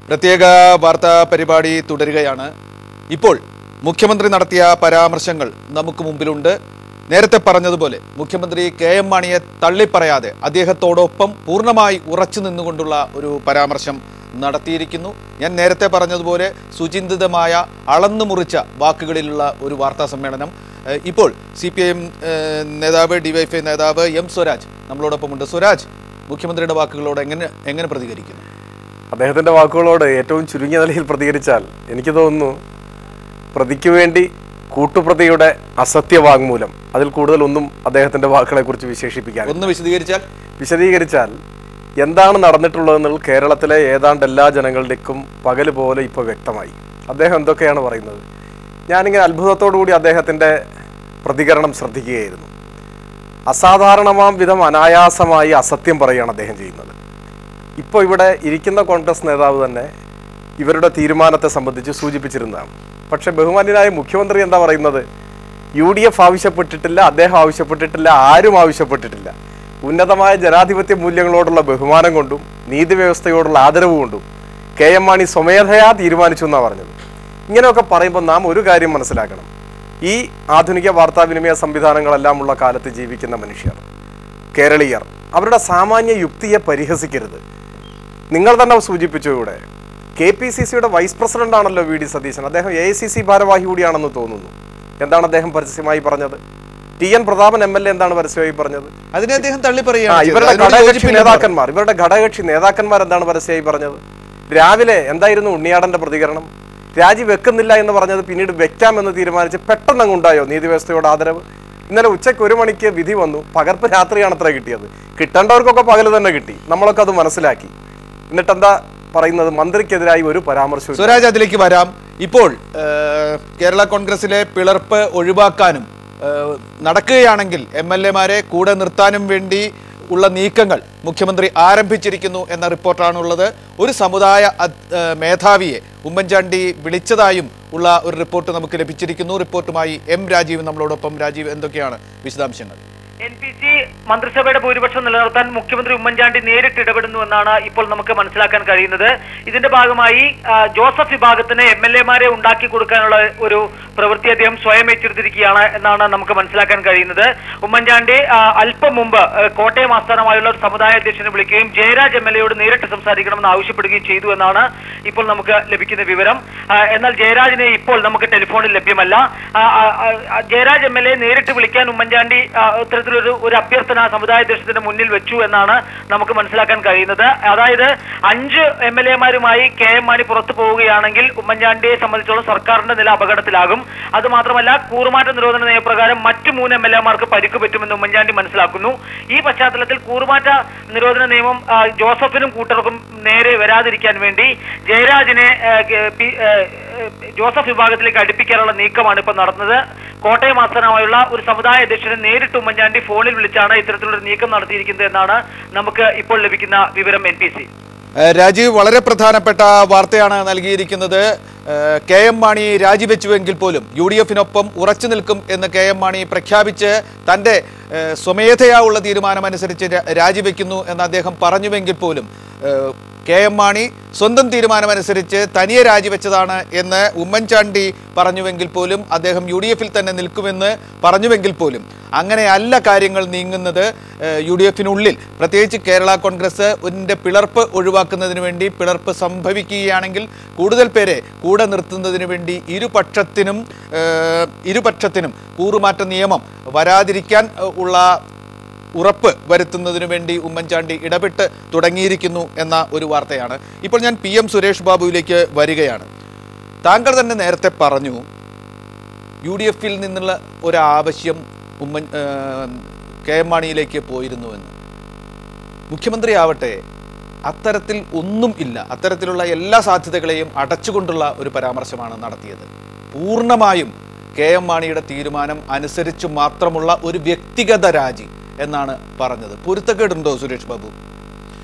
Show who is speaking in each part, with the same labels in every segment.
Speaker 1: പ്രത്യേക വാർത്താ പരിപാടി തുടരുകയാണ് ഇപ്പോൾ മുഖ്യമന്ത്രി നടത്തിയ പരാമർശങ്ങൾ നമുക്ക് മുമ്പിലുണ്ട് നേരത്തെ പറഞ്ഞതുപോലെ മുഖ്യമന്ത്രി കെ എം മാണിയെ തള്ളിപ്പറയാതെ അദ്ദേഹത്തോടൊപ്പം പൂർണ്ണമായി ഉറച്ചു നിന്നുകൊണ്ടുള്ള ഒരു പരാമർശം നടത്തിയിരിക്കുന്നു ഞാൻ നേരത്തെ പറഞ്ഞതുപോലെ സുചിന്തിതമായ അളന്നു മുറിച്ച വാക്കുകളിലുള്ള ഒരു വാർത്താ സമ്മേളനം ഏഹ് ഇപ്പോൾ സി പി ഐ എം നേതാവ് ഡിവൈഎഫ്ഐ നേതാവ് എം സ്വരാജ് നമ്മളോടൊപ്പമുണ്ട് സ്വരാജ് മുഖ്യമന്ത്രിയുടെ വാക്കുകളോട് എങ്ങനെ എങ്ങനെ പ്രതികരിക്കുന്നു
Speaker 2: അദ്ദേഹത്തിന്റെ വാക്കുകളോട് ഏറ്റവും ചുരുങ്ങിയ നിലയിൽ പ്രതികരിച്ചാൽ എനിക്ക് തോന്നുന്നു പ്രതിക്ക് വേണ്ടി കൂട്ടുപ്രതിയുടെ അസത്യവാങ്മൂലം അതിൽ കൂടുതലൊന്നും അദ്ദേഹത്തിന്റെ വാക്കുകളെ കുറിച്ച് വിശേഷിപ്പിക്കാൻ
Speaker 1: ഒന്ന് വിശദീകരിച്ചാൽ
Speaker 2: വിശദീകരിച്ചാൽ എന്താണ് നടന്നിട്ടുള്ളതെന്നുള്ള കേരളത്തിലെ ഏതാണ്ട് എല്ലാ ജനങ്ങളുടെക്കും പകല് പോലെ ഇപ്പോൾ വ്യക്തമായി അദ്ദേഹം എന്തൊക്കെയാണ് പറയുന്നത് ഞാനിങ്ങനെ അത്ഭുതത്തോടു കൂടി അദ്ദേഹത്തിൻ്റെ പ്രതികരണം ശ്രദ്ധിക്കുകയായിരുന്നു അസാധാരണമാം വിധം അനായാസമായി അസത്യം പറയുകയാണ് അദ്ദേഹം ചെയ്യുന്നത് ഇപ്പോൾ ഇവിടെ ഇരിക്കുന്ന കോൺഗ്രസ് നേതാവ് തന്നെ ഇവരുടെ തീരുമാനത്തെ സംബന്ധിച്ച് സൂചിപ്പിച്ചിരുന്നതാണ് പക്ഷെ ബഹുമാന്യനായ മുഖ്യമന്ത്രി എന്താ പറയുന്നത് യു ഡി എഫ് ആവശ്യപ്പെട്ടിട്ടില്ല അദ്ദേഹം ആവശ്യപ്പെട്ടിട്ടില്ല ആരും ആവശ്യപ്പെട്ടിട്ടില്ല ഉന്നതമായ ജനാധിപത്യ മൂല്യങ്ങളോടുള്ള ബഹുമാനം കൊണ്ടും നീതിവ്യവസ്ഥയോടുള്ള ആദരവ് കൊണ്ടും കെ എം മാണി സ്വമേധയാ തീരുമാനിച്ചു എന്നാണ് പറഞ്ഞത് ഇങ്ങനെയൊക്കെ പറയുമ്പോൾ നാം ഒരു കാര്യം മനസ്സിലാക്കണം ഈ ആധുനിക വാർത്താവിനിമയ സംവിധാനങ്ങളെല്ലാം ഉള്ള കാലത്ത് ജീവിക്കുന്ന മനുഷ്യർ കേരളീയർ അവരുടെ സാമാന്യ യുക്തിയെ പരിഹസിക്കരുത് നിങ്ങൾ തന്നെ സൂചിപ്പിച്ചു ഇവിടെ കെ പി സി സിയുടെ വൈസ് പ്രസിഡന്റ് ആണല്ലോ വി ഡി സതീശൻ അദ്ദേഹം എ ഐ സി സി ഭാരവാഹി കൂടിയാണെന്ന് തോന്നുന്നു എന്താണ് അദ്ദേഹം പരസ്യമായി പറഞ്ഞത് T N Prathapan M L A എന്താണ് പരസ്യമായി പറഞ്ഞത്
Speaker 1: അതിനെ അദ്ദേഹം
Speaker 2: ആ,
Speaker 1: തള്ളിപ്പറയുകയാണ് ചെയ്തത്.
Speaker 2: ഇവരുടെ
Speaker 1: അതിനോട്
Speaker 2: ഘടകകക്ഷി
Speaker 1: യോജിപ്പില്ലെന്ന് പറഞ്ഞു.
Speaker 2: നേതാക്കന്മാർ ഇവരുടെ ഘടകകക്ഷി നേതാക്കന്മാർ എന്താണ് പരസ്യമായി പറഞ്ഞത് രാവിലെ എന്തായിരുന്നു ഉണ്ണിയാടന്റെ പ്രതികരണം രാജി വെക്കുന്നില്ല എന്ന് പറഞ്ഞത് പിന്നീട് വെക്കാമെന്ന് തീരുമാനിച്ച് പെട്ടെന്ന് അങ്ങ് ഉണ്ടായോ നീതിവ്യവസ്ഥയോട് ആദരവ് ഇന്നലെ ഉച്ചയ്ക്ക് ഒരു മണിക്ക് വിധി വന്നു പകർപ്പ് രാത്രിയാണ് അത്ര കിട്ടിയത് കിട്ടേണ്ടവർക്കൊക്കെ പകൽ തന്നെ കിട്ടി നമ്മളൊക്കെ അത് മനസ്സിലാക്കി എന്നിട്ട് എന്താ പറയുന്നത് മന്ത്രിക്കെതിരായി ഒരു പരാമർശവും
Speaker 1: സ്വരാജ് അതിലേക്ക് വരാം ഇപ്പോൾ ഏഹ്, കേരള കോൺഗ്രസിലെ പിളർപ്പ് ഒഴിവാക്കാനും ഏഹ്, നടക്കുകയാണെങ്കിൽ എം എൽ എമാരെ കൂടെ നിർത്താനും വേണ്ടി ഉള്ള നീക്കങ്ങൾ മുഖ്യമന്ത്രി ആരംഭിച്ചിരിക്കുന്നു എന്ന റിപ്പോർട്ടാണുള്ളത് ഒരു സമുദായ അദ്- ഏഹ്, മേധാവിയെ ഉമ്മൻചാണ്ടി വിളിച്ചതായും ഉള്ള ഒരു റിപ്പോർട്ട് നമുക്ക് ലഭിച്ചിരിക്കുന്നു റിപ്പോർട്ടുമായി എം രാജീവ് നമ്മളോടൊപ്പം രാജീവ് എന്തൊക്കെയാണ് വിശദാംശങ്ങൾ
Speaker 3: എൻ പി സി മന്ത്രിസഭയുടെ ഭൂരിപക്ഷം നിലനിർത്താൻ മുഖ്യമന്ത്രി ഉമ്മൻചാണ്ടി നേരിട്ട് ഇടപെടുന്നു എന്നാണ് ഇപ്പോൾ നമുക്ക് മനസ്സിലാക്കാൻ കഴിയുന്നത് ഇതിന്റെ ഭാഗമായി ആ, ജോസഫ് വിഭാഗത്തിന് എം എൽ എമാരെ ഉണ്ടാക്കി കൊടുക്കാനുള്ള ഒരു പ്രവൃത്തി അദ്ദേഹം സ്വയം ഏറ്റെടുത്തിരിക്കുകയാണ് എന്നാണ് നമുക്ക് മനസ്സിലാക്കാൻ കഴിയുന്നത് ഉമ്മൻചാണ്ടി ആ, അല്പം മുമ്പ് ആ, കോട്ടയം ആസ്ഥാനമായുള്ള ഒരു സമുദായ അധ്യക്ഷനെ വിളിക്കുകയും ജയരാജ് എം എൽ എയോട് നേരിട്ട് സംസാരിക്കണമെന്ന് ആവശ്യപ്പെടുകയും ചെയ്തു എന്നാണ് ഇപ്പോൾ നമുക്ക് ലഭിക്കുന്ന വിവരം ആ, എന്നാൽ ജയരാജിനെ ഇപ്പോൾ നമുക്ക് ടെലിഫോണിൽ ലഭ്യമല്ല ആ, ആ, ആ, ജയരാജ് എം എൽ എ നേരിട്ട് വിളിക്കാൻ ഉമ്മൻചാണ്ടി ആ, ഇത്തരത്തിലൊരു ഒരു അഭ്യർത്ഥന സമുദായ അധ്യക്ഷത്തിന്റെ മുന്നിൽ വെച്ചു എന്നാണ് നമുക്ക് മനസ്സിലാക്കാൻ കഴിയുന്നത് അതായത് അഞ്ച് എം എൽ എമാരുമായി കെ എം മാണി പുറത്തു പോവുകയാണെങ്കിൽ ഉമ്മൻചാണ്ടിയെ സംബന്ധിച്ചോളം സർക്കാരിന്റെ നില അപകടത്തിലാകും അത് മാത്രമല്ല കൂറുമാറ്റ നിരോധന നിയമപ്രകാരം മറ്റു മൂന്ന് എം എൽ എമാർക്ക് പരിക്ക് പറ്റുമെന്ന് ഉമ്മൻചാണ്ടി മനസ്സിലാക്കുന്നു ഈ പശ്ചാത്തലത്തിൽ കൂറുമാറ്റ നിരോധന നിയമം ആ, ജോസഫിനും കൂട്ടർക്കും നേരെ വരാതിരിക്കാൻ വേണ്ടി ജയരാജിനെ ആ, കെ- പി- ആ, ആ, ജോസഫ് വിഭാഗത്തിലേക്ക് അടുപ്പിക്കാനുള്ള നീക്കമാണ് ഇപ്പോൾ നടന്നത് കോട്ടയം ആസ്ഥാനമായുള്ള ഒരു സമുദായ അധ്യക്ഷനെ നേരിട്ട് ഉമ്മൻചാണ്ടി ഫോണിൽ വിളിച്ചാണ് ഇത്തരത്തിലുള്ള നീക്കം നടത്തിയിരിക്കുന്നത് എന്നാണ് നമുക്ക് ഇപ്പോൾ ലഭിക്കുന്ന വിവരം എൻ പി സി
Speaker 1: ഏഹ് രാജീവ് വളരെ പ്രധാനപ്പെട്ട വാർത്തയാണ് നൽകിയിരിക്കുന്നത് ഏഹ് കെ എം മാണി രാജിവെച്ചുവെങ്കിൽ പോലും യു ഡി എഫിനൊപ്പം ഉറച്ചു നിൽക്കും എന്ന് കെ എം മാണി പ്രഖ്യാപിച്ച് തൻ്റെ ഏഹ് സ്വമേധയാ ഉള്ള തീരുമാനമനുസരിച്ച് രാ- രാജിവെക്കുന്നു എന്ന് അദ്ദേഹം പറഞ്ഞുവെങ്കിൽ പോലും ഏഹ് കെ എം മാണി സ്വന്തം തീരുമാനമനുസരിച്ച് തനിയെ രാജിവെച്ചതാണ് എന്ന് ഉമ്മൻചാണ്ടി പറഞ്ഞുവെങ്കിൽ പോലും അദ്ദേഹം യു ഡി എഫിൽ തന്നെ നിൽക്കുമെന്ന് പറഞ്ഞുവെങ്കിൽ പോലും അങ്ങനെയല്ല കാര്യങ്ങൾ നീങ്ങുന്നത് ഏഹ് യു ഡി എഫിനുള്ളിൽ പ്രത്യേകിച്ച് കേരള കോൺഗ്രസ് ന്റെ പിളർപ്പ് ഒഴിവാക്കുന്നതിന് വേണ്ടി പിളർപ്പ് സംഭവിക്കുകയാണെങ്കിൽ കൂടുതൽ പേരെ കൂടെ നിർത്തുന്നതിന് വേണ്ടി ഇരുപക്ഷത്തിനും ഏഹ് ഇരുപക്ഷത്തിനും കൂറുമാറ്റ നിയമം വരാതിരിക്കാൻ ഏഹ് ഉള്ള ഉറപ്പ് വരുത്തുന്നതിനു വേണ്ടി ഉമ്മൻചാണ്ടി ഇടപെട്ട് തുടങ്ങിയിരിക്കുന്നു എന്ന ഒരു വാർത്തയാണ് ഇപ്പോൾ ഞാൻ പി എം സുരേഷ് ബാബുവിലേക്ക് വരികയാണ് താങ്കൾ തന്നെ നേരത്തെ പറഞ്ഞു യു ഡി എഫിൽ നിന്നുള്ള ഒരു ആവശ്യം ഉമ്മൻ ഏഹ്, കെ എം മാണിയിലേക്ക് പോയിരുന്നുവെന്ന് മുഖ്യമന്ത്രി ആവട്ടെ അത്തരത്തിൽ ഒന്നും ഇല്ല അത്തരത്തിലുള്ള എല്ലാ സാധ്യതകളെയും അടച്ചുകൊണ്ടുള്ള ഒരു പരാമർശമാണ് നടത്തിയത് പൂർണ്ണമായും കെ എം മാണിയുടെ തീരുമാനം അനുസരിച്ച് മാത്രമുള്ള ഒരു വ്യക്തിഗത രാജി എന്നാണ് പറഞ്ഞത് പൊരുത്തക്കേടുണ്ടോ സുരേഷ് ബാബു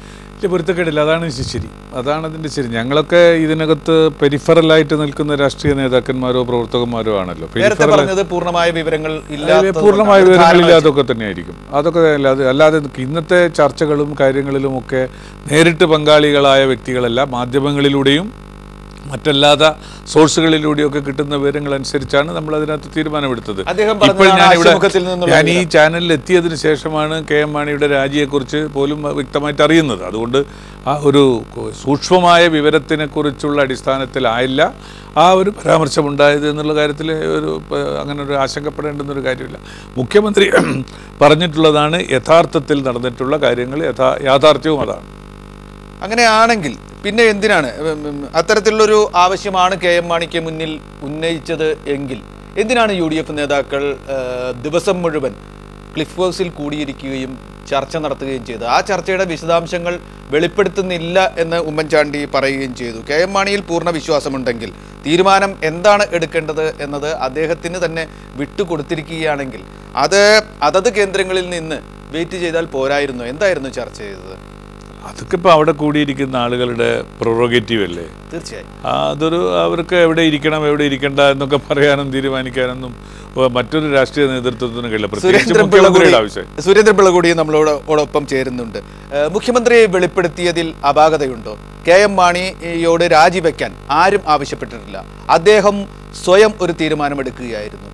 Speaker 4: വലിയ പൊരുത്തക്കേടില്ല അതാണ് ശ- ശരി അതാണ് അതിൻ്റെ ശരി ഞങ്ങളൊക്കെ ഇതിനകത്ത് പെരിഫറലായിട്ട് നിൽക്കുന്ന രാഷ്ട്രീയ നേതാക്കന്മാരോ പ്രവർത്തകന്മാരോ ആണല്ലോ
Speaker 1: നേരത്തെ
Speaker 4: Peripheral-
Speaker 1: പറഞ്ഞത് പൂർണ്ണമായ വിവരങ്ങൾ
Speaker 4: അതിലെ
Speaker 1: ഇല്ലാത്തത്
Speaker 4: പൂർണ്ണമായ
Speaker 1: കൊണ്ടാണ്. ധാരണ
Speaker 4: വിവരങ്ങളില്ലാതൊക്കെ തന്നെയായിരിക്കും അതൊക്കെ അല്ലാതെ അല്ലാതെ ഇന്നത്തെ ചർച്ചകളും കാര്യങ്ങളിലുമൊക്കെ നേരിട്ട് പങ്കാളികളായ വ്യക്തികളല്ല മാധ്യമങ്ങളിലൂടെയും മറ്റല്ലാത്ത സോഴ്സുകളിലൂടെയൊക്കെ കിട്ടുന്ന വിവരങ്ങൾ അനുസരിച്ചാണ് നമ്മൾ അതിനകത്ത് തീരുമാനമെടുത്തത്
Speaker 1: അദ്ദേഹം
Speaker 4: ഇപ്പോൾ
Speaker 1: പറഞ്ഞതാണ്
Speaker 4: ഞാനിവിടെ
Speaker 1: ആശയമുഖത്തിൽ നിന്നുള്ള
Speaker 4: ഞാൻ ഈ
Speaker 1: വിവരം.
Speaker 4: ചാനലിൽ എത്തിയതിന് ശേഷമാണ് കെ എം മാണിയുടെ രാജിയെക്കുറിച്ച് പോലും വ്യക്തമായിട്ട് അറിയുന്നത് അതുകൊണ്ട് ആ ഒരു സൂക്ഷ്മമായ വിവരത്തിനെ കുറിച്ചുള്ള അടിസ്ഥാനത്തിലായില്ല ആ ഒരു പരാമർശമുണ്ടായത് എന്നുള്ള കാര്യത്തിൽ ഒരു പ- അങ്ങനെ ഒരു ആശങ്കപ്പെടേണ്ടുന്നൊരു കാര്യമില്ല മുഖ്യമന്ത്രി പറഞ്ഞിട്ടുള്ളതാണ് യഥാർത്ഥത്തിൽ നടന്നിട്ടുള്ള കാര്യങ്ങൾ യഥാ യാഥാർത്ഥ്യവും അതാണ്
Speaker 1: അങ്ങനെയാണെങ്കിൽ പിന്നെ എന്തിനാണ് ഉം, ഉം, അത്തരത്തിലുള്ളൊരു ആവശ്യമാണ് കെ എം മാണിക്ക് മുന്നിൽ ഉന്നയിച്ചത് എങ്കിൽ എന്തിനാണ് യു ഡി എഫ് നേതാക്കൾ ആ, ദിവസം മുഴുവൻ ക്ലിഫ് ഹൗസിൽ കൂടിയിരിക്കുകയും ചർച്ച നടത്തുകയും ചെയ്തത് ആ ചർച്ചയുടെ വിശദാംശങ്ങൾ വെളിപ്പെടുത്തുന്നില്ല എന്ന് ഉമ്മൻചാണ്ടി പറയുകയും ചെയ്തു കെ എം മാണിയിൽ പൂർണ്ണ വിശ്വാസമുണ്ടെങ്കിൽ തീരുമാനം എന്താണ് എടുക്കേണ്ടത് എന്നത് അദ്ദേഹത്തിന് തന്നെ വിട്ടുകൊടുത്തിരിക്കുകയാണെങ്കിൽ അത് അതത് കേന്ദ്രങ്ങളിൽ നിന്ന് വെയിറ്റ് ചെയ്താൽ പോരായിരുന്നു എന്തായിരുന്നു ചർച്ച ചെയ്തത്
Speaker 4: അതൊക്കെ ഇപ്പോൾ അവിടെ കൂടിയിരിക്കുന്ന ആളുകളുടെ പ്രൊറോഗേറ്റീവ് അല്ലേ
Speaker 1: തീർച്ചയായും
Speaker 4: ആ, അതൊരു അവർക്ക് എവിടെ ഇരിക്കണം എവിടെ ഇരിക്കണ്ട എന്നൊക്കെ പറയാനും തീരുമാനിക്കാനൊന്നും ഓ, മറ്റൊരു രാഷ്ട്രീയ നേതൃത്വത്തിന് കഴിയില്ല പ്രത്യേകിച്ച്
Speaker 1: സുരേന്ദ്രൻ പിള്ള കൂടി
Speaker 4: മുഖ്യമന്ത്രിയുടെ ആവശ്യം
Speaker 1: സുരേന്ദ്രൻ പിള്ള കൂടി നമ്മളോട് ഓടൊപ്പം ചേരുന്നുണ്ട് ഏഹ് മുഖ്യമന്ത്രി വെളിപ്പെടുത്തിയതിൽ അപാകതയുണ്ടോ കെ എം മാണിയോട് രാജിവെക്കാൻ ആരും ആവശ്യപ്പെട്ടിട്ടില്ല അദ്ദേഹം സ്വയം ഒരു തീരുമാനമെടുക്കുകയായിരുന്നു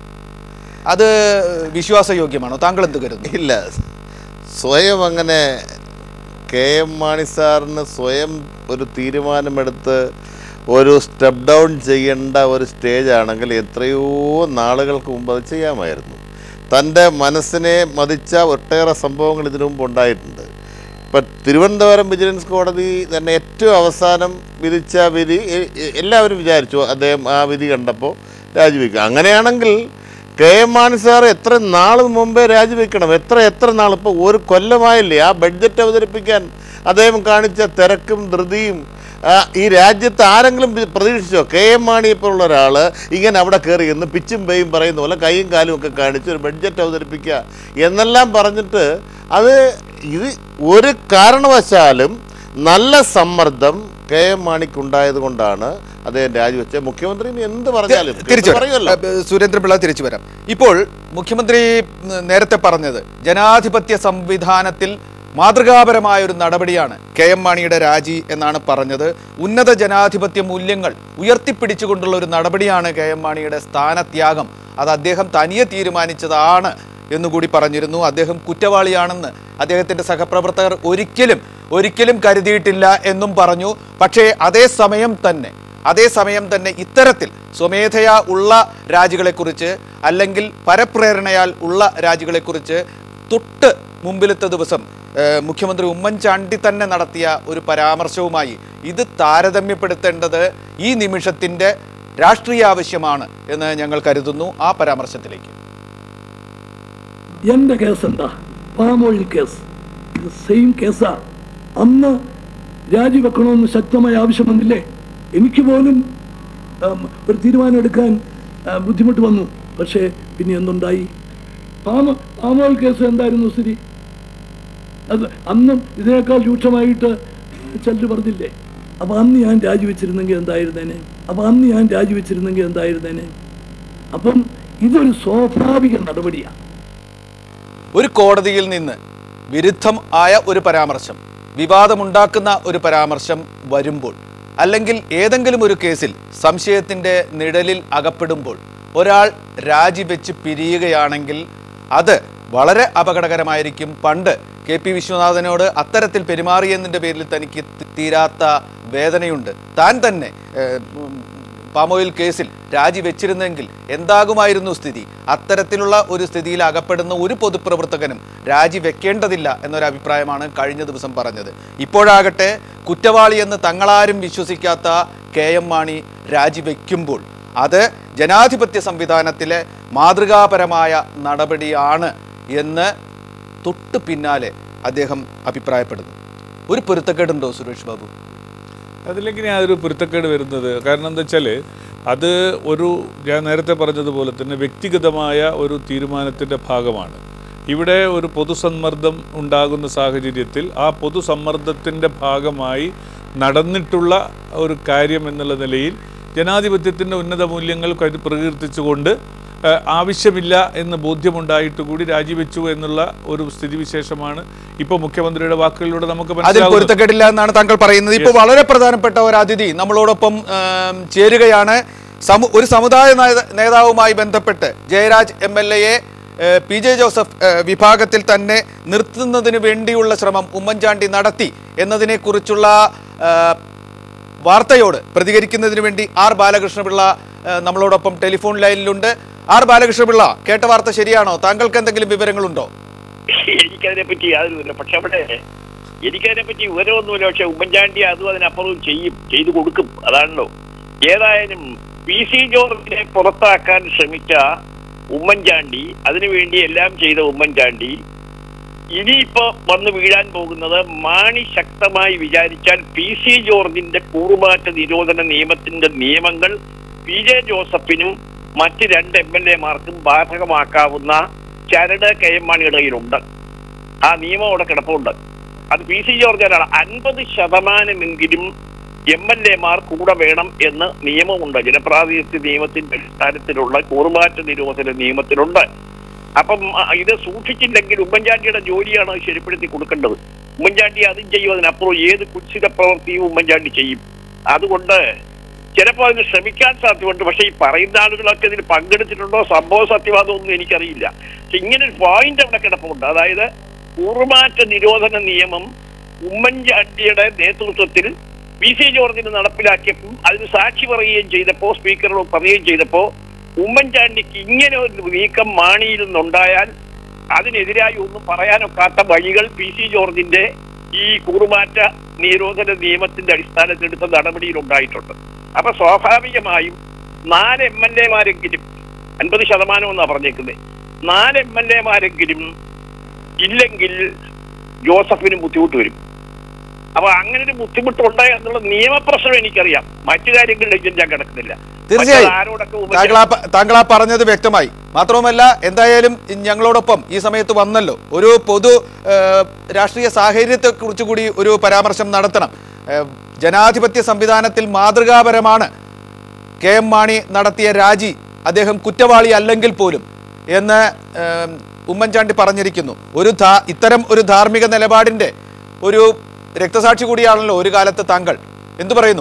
Speaker 1: അത് വിശ്വാസയോഗ്യമാണോ താങ്കൾ എന്ത് കരുതുന്നു
Speaker 5: ഇല്ല സ്വയം അങ്ങനെ കെ എം മാണി സാറിന് സ്വയം ഒരു തീരുമാനമെടുത്ത് ഒരു സ്റ്റെപ്പ് ഡൗൺ ചെയ്യേണ്ട ഒരു സ്റ്റേജ് ആണെങ്കിൽ എത്രയോ നാളുകൾക്ക് മുമ്പ് അത് ചെയ്യാമായിരുന്നു തൻ്റെ മനസ്സിനെ മതിച്ച ഒട്ടേറെ സംഭവങ്ങൾ ഇതിനു മുമ്പ് ഉണ്ടായിട്ടുണ്ട് ഇപ്പം തിരുവനന്തപുരം വിജിലൻസ് കോടതി തന്നെ ഏറ്റവും അവസാനം വിധിച്ച വിധി എ- എ- എല്ലാവരും വിചാരിച്ചു അദ്ദേഹം ആ വിധി കണ്ടപ്പോൾ രാജിവെക്കുക അങ്ങനെയാണെങ്കിൽ കെ എം മാണി സാർ എത്ര നാൾ മുമ്പേ രാജിവെക്കണം എത്ര എത്ര നാൾ ഇപ്പോൾ ഒരു കൊല്ലമായില്ലേ ആ ബഡ്ജറ്റ് അവതരിപ്പിക്കാൻ അദ്ദേഹം കാണിച്ച തിരക്കും ധൃതിയും ആ, ഈ രാജ്യത്ത് ആരെങ്കിലും വി- പ്രതീക്ഷിച്ചോ കെ എം മാണി ഇപ്പോഴുള്ള ഒരാൾ ഇങ്ങനെ അവിടെ കയറി എന്ന് പിച്ചും പേയും പറയുന്ന പോലെ കൈയും കാലും ഒക്കെ കാണിച്ച് ഒരു ബഡ്ജറ്റ് അവതരിപ്പിക്കുക എന്നെല്ലാം പറഞ്ഞിട്ട് അത് ഇത് ഒരു കാരണവശാലും നല്ല സമ്മർദ്ദം കെ എം മാണിക്കുണ്ടായത് കൊണ്ടാണ് അദ്ദേഹം രാജിവെച്ചത് മുഖ്യമന്ത്രി ഇനി എന്ത് പറഞ്ഞാലും
Speaker 1: തിരിച്ചു
Speaker 5: എന്ത് പറയുമല്ലോ
Speaker 1: സുരേന്ദ്രൻ പിള്ള തിരിച്ചു വരാം ഇപ്പോൾ മുഖ്യമന്ത്രി ഉം, നേരത്തെ പറഞ്ഞത് ജനാധിപത്യ സംവിധാനത്തിൽ മാതൃകാപരമായ ഒരു നടപടിയാണ് കെ എം മാണിയുടെ രാജി എന്നാണ് പറഞ്ഞത് ഉന്നത ജനാധിപത്യ മൂല്യങ്ങൾ ഉയർത്തിപ്പിടിച്ചുകൊണ്ടുള്ള ഒരു നടപടിയാണ് കെ എം മാണിയുടെ സ്ഥാനത്യാഗം അത് അദ്ദേഹം തനിയെ തീരുമാനിച്ചതാണ് എന്നുകൂടി പറഞ്ഞിരുന്നു അദ്ദേഹം കുറ്റവാളിയാണെന്ന് അദ്ദേഹത്തിന്റെ സഹപ്രവർത്തകർ ഒരിക്കലും ഒരിക്കലും കരുതിയിട്ടില്ല എന്നും പറഞ്ഞു പക്ഷേ അതേ സമയം തന്നെ അതേസമയം തന്നെ ഇത്തരത്തിൽ സ്വമേധയാ ഉള്ള രാജികളെക്കുറിച്ച് അല്ലെങ്കിൽ പരപ്രേരണയാൽ ഉള്ള രാജികളെക്കുറിച്ച് തൊട്ട് മുമ്പിലത്തെ ദിവസം ഏഹ്, മുഖ്യമന്ത്രി ഉമ്മൻചാണ്ടി തന്നെ നടത്തിയ ഒരു പരാമർശവുമായി ഇത് താരതമ്യപ്പെടുത്തേണ്ടത് ഈ നിമിഷത്തിൻ്റെ രാഷ്ട്രീയ ആവശ്യമാണ് എന്ന് ഞങ്ങൾ കരുതുന്നു ആ പരാമർശത്തിലേക്ക്
Speaker 6: എന്റെ കേസ് എന്താ പാം ഓയിൽ കേസ് ഇത് സെയിം കേസാ അന്ന് രാജിവെക്കണമെന്ന് ശക്തമായ ആവശ്യം വന്നില്ലേ എനിക്ക് പോലും ഉം, ഒരു തീരുമാനം എടുക്കാൻ ആ, ബുദ്ധിമുട്ട് വന്നു പക്ഷേ പിന്നെ എന്തുണ്ടായി പാമ പാം ഓയിൽ കേസ് എന്തായിരുന്നു സ്ഥിതി അത് അന്നും ഇതിനേക്കാൾ രൂക്ഷമായിട്ട് ചെല്ലു പറഞ്ഞില്ലേ അപ്പൊ അന്ന് ഞാൻ രാജിവെച്ചിരുന്നെങ്കിൽ എന്തായിരുന്നേനെ അപ്പൊ അന്ന് ഞാൻ രാജിവെച്ചിരുന്നെങ്കിൽ എന്തായിരുന്നേനെ അപ്പം ഇതൊരു സ്വാഭാവിക നടപടിയാണ്
Speaker 1: ഒരു കോടതിയിൽ നിന്ന് വിരുദ്ധം ആയ ഒരു പരാമർശം വിവാദമുണ്ടാക്കുന്ന ഒരു പരാമർശം വരുമ്പോൾ അല്ലെങ്കിൽ ഏതെങ്കിലും ഒരു കേസിൽ സംശയത്തിൻ്റെ നിഴലിൽ അകപ്പെടുമ്പോൾ ഒരാൾ രാജിവെച്ച് പിരിയുകയാണെങ്കിൽ അത് വളരെ അപകടകരമായിരിക്കും പണ്ട് കെ പി വിശ്വനാഥനോട് അത്തരത്തിൽ പെരുമാറിയതിൻ്റെ പേരിൽ തനിക്ക് തി- തീരാത്ത വേദനയുണ്ട് താൻ തന്നെ ഏഹ്, ഉം, പാമോയിൽ കേസിൽ രാജിവെച്ചിരുന്നെങ്കിൽ എന്താകുമായിരുന്നു സ്ഥിതി അത്തരത്തിലുള്ള ഒരു സ്ഥിതിയിൽ അകപ്പെടുന്ന ഒരു പൊതുപ്രവർത്തകനും രാജിവെക്കേണ്ടതില്ല എന്നൊരു അഭിപ്രായമാണ് കഴിഞ്ഞ ദിവസം പറഞ്ഞത് ഇപ്പോഴാകട്ടെ കുറ്റവാളി എന്ന് തങ്ങളാരും വിശ്വസിക്കാത്ത കെ എം മാണി രാജിവെക്കുമ്പോൾ അത് ജനാധിപത്യ സംവിധാനത്തിലെ മാതൃകാപരമായ നടപടിയാണ് എന്ന് തൊട്ട് പിന്നാലെ അദ്ദേഹം അഭിപ്രായപ്പെടുന്നു ഒരു പൊരുത്തക്കേടുണ്ടോ സുരേഷ് ബാബു
Speaker 4: അതിലേക്ക് ഞാൻ ഒരു പൊരുത്തക്കേട് വരുന്നത് കാരണം എന്താ വെച്ചാൽ അത് ഒരു ഞാൻ നേരത്തെ പറഞ്ഞതുപോലെ തന്നെ വ്യക്തിഗതമായ ഒരു തീരുമാനത്തിൻ്റെ ഭാഗമാണ് ഇവിടെ ഒരു പൊതുസമ്മർദ്ദം ഉണ്ടാകുന്ന സാഹചര്യത്തിൽ ആ പൊതുസമ്മർദ്ദത്തിൻ്റെ ഭാഗമായി നടന്നിട്ടുള്ള ഒരു കാര്യം എന്നുള്ള നിലയിൽ ജനാധിപത്യത്തിൻ്റെ ഉന്നത മൂല്യങ്ങൾ കരു- പ്രകീർത്തിച്ചുകൊണ്ട് ആ, ആവശ്യമില്ല എന്ന് ബോധ്യമുണ്ടായിട്ട് കൂടി രാജിവെച്ചു എന്നുള്ള ഒരു സ്ഥിതിവിശേഷമാണ് ഇപ്പോൾ മുഖ്യമന്ത്രിയുടെ വാക്കുകളിലൂടെ നമുക്ക്
Speaker 1: അതിൽ
Speaker 4: മനസ്സിലാകുന്നത്
Speaker 1: പൊരുത്തക്കെട്ടില്ല എന്നാണ് താങ്കൾ പറയുന്നത് ഇപ്പോൾ വളരെ പ്രധാനപ്പെട്ട ഒരു അതിഥി നമ്മളോടൊപ്പം ആം, ചേരുകയാണ് സമു ഒരു സമുദായ നേത- നേതാവുമായി ബന്ധപ്പെട്ട് ജയരാജ് എം എൽ എയെ പി ജെ ജോസഫ് ഏ, വിഭാഗത്തിൽ തന്നെ നിർത്തുന്നതിന് വേണ്ടിയുള്ള ശ്രമം ഉമ്മൻചാണ്ടി നടത്തി എന്നതിനെക്കുറിച്ചുള്ള ആ, വാർത്തയോട് പ്രതികരിക്കുന്നതിന് വേണ്ടി ആർ ബാലകൃഷ്ണപിള്ള ആ, നമ്മളോടൊപ്പം ടെലിഫോൺ ലൈനിലുണ്ട് ആർ ബാലകൃഷ്ണപിള്ള കേട്ട വാർത്ത ശരിയാണോ താങ്കൾക്ക് എന്തെങ്കിലും വിവരങ്ങളുണ്ടോ
Speaker 7: എനിക്കതിനെ പറ്റി യാതൊരുമില്ല പക്ഷെ അവിടെ എനിക്കതിനെ പറ്റി വിവരമൊന്നുമില്ല പക്ഷെ ഉമ്മൻചാണ്ടി അതും അതിനപ്പുറവും ചെയ്യും ചെയ്തു കൊടുക്കും അതാണല്ലോ ഏതായാലും പി സി ജോർജിനെ പുറത്താക്കാൻ ശ്രമിച്ച ഉമ്മൻചാണ്ടി അതിനുവേണ്ടി എല്ലാം ചെയ്ത ഉമ്മൻചാണ്ടി ഇനിയിപ്പോ വന്ന് വീഴാൻ പോകുന്നത് മാണി ശക്തമായി വിചാരിച്ചാൽ പി സി ജോർജിന്റെ കൂറുമാറ്റ നിരോധന നിയമത്തിന്റെ നിയമങ്ങൾ പി ജെ ജോസഫിനും മറ്റ് രണ്ട് എം എൽ എമാർക്കും ബാധകമാക്കാവുന്ന ചരട് കെ എം മാണിയുടെ കയ്യിലുണ്ട് ആ നിയമം അവിടെ കിടപ്പുണ്ട് അത് പി സി ജോർജാണ് അൻപത് ശതമാനമെങ്കിലും എം എൽ എമാർ കൂടെ വേണം എന്ന് നിയമമുണ്ട് ജനപ്രാതിനിധ്യ നിയമത്തിന്റെ അടിസ്ഥാനത്തിലുള്ള കൂറുമാറ്റ നിരോധന നിയമത്തിലുണ്ട് അപ്പം ആ, ഇത് സൂക്ഷിച്ചില്ലെങ്കിൽ ഉമ്മൻചാണ്ടിയുടെ ജോലിയാണ് അത് ശരിപ്പെടുത്തി കൊടുക്കേണ്ടത് ഉമ്മൻചാണ്ടി അതും ചെയ്യും അതിനപ്പുറം ഏത് കുത്സിത പ്രവൃത്തിയും ഉമ്മൻചാണ്ടി ചെയ്യും അതുകൊണ്ട് ചിലപ്പോൾ അതിന് ശ്രമിക്കാൻ സാധ്യതയുണ്ട് പക്ഷെ ഈ പറയുന്ന ആളുകളൊക്കെ ഇതിൽ പങ്കെടുത്തിട്ടുണ്ടോ സംഭവ സത്യവാദമൊന്നും എനിക്കറിയില്ല പക്ഷെ ഇങ്ങനെ ഒരു പോയിന്റ് അവിടെ കിടപ്പുണ്ട് അതായത് കൂറുമാറ്റ നിരോധന നിയമം ഉമ്മൻചാണ്ടിയുടെ നേതൃത്വത്തിൽ പി സി ജോർജിന് നടപ്പിലാക്കിയപ്പോൾ അതിന് സാക്ഷി പറയുകയും ചെയ്തപ്പോ സ്പീക്കറോട് പറയുകയും ചെയ്തപ്പോ ഉമ്മൻചാണ്ടിക്ക് ഇങ്ങനെ ഒരു നീക്കം മാണിയിൽ നിന്നുണ്ടായാൽ അതിനെതിരായി ഒന്നും പറയാനൊക്കാത്ത വഴികൾ പി സി ജോർജിന്റെ ഈ കൂറുമാറ്റ നിരോധന നിയമത്തിന്റെ അടിസ്ഥാനത്തിൽ എടുത്ത നടപടിയിൽ ഉണ്ടായിട്ടുണ്ട് അപ്പൊ സ്വാഭാവികമായും നാല് എം എൽ എമാരെങ്കിലും അൻപത് ശതമാനം എന്നാ പറഞ്ഞേക്കുന്നത് നാല് എം എൽ എമാരെങ്കിലും ഇല്ലെങ്കിൽ ജോസഫിന് ബുദ്ധിമുട്ട് വരും അപ്പൊ അങ്ങനെ ഒരു ബുദ്ധിമുട്ടുണ്ടായി എന്നുള്ള നിയമപ്രശ്നം എനിക്കറിയാം മറ്റു കാര്യങ്ങളിലേക്ക് ഞാൻ കിടക്കുന്നില്ല
Speaker 1: തീർച്ചയായും
Speaker 7: മറ്റത് ആരോടൊക്കെ ഉപദേശം-
Speaker 1: താങ്കൾ ആ പ- താങ്കൾ ആ പറഞ്ഞത് വ്യക്തമായി മാത്രവുമല്ല എന്തായാലും ഞങ്ങളോടൊപ്പം ഈ സമയത്ത് വന്നല്ലോ ഒരു പൊതു ഏഹ്, രാഷ്ട്രീയ സാഹചര്യത്തെ കുറിച്ച് കൂടി ഒരു പരാമർശം നടത്തണം ഏഹ്, ജനാധിപത്യ സംവിധാനത്തിൽ മാതൃകാപരമാണ് കെ എം മാണി നടത്തിയ രാജി അദ്ദേഹം കുറ്റവാളി അല്ലെങ്കിൽ പോലും എന്ന് ഏം, ഉമ്മൻചാണ്ടി പറഞ്ഞിരിക്കുന്നു ഒരു ധാ- ഇത്തരം ഒരു ധാർമ്മിക നിലപാടിന്റെ ഒരു രക്തസാക്ഷി കൂടിയാണല്ലോ ഒരു കാലത്ത് താങ്കൾ എന്തു പറയുന്നു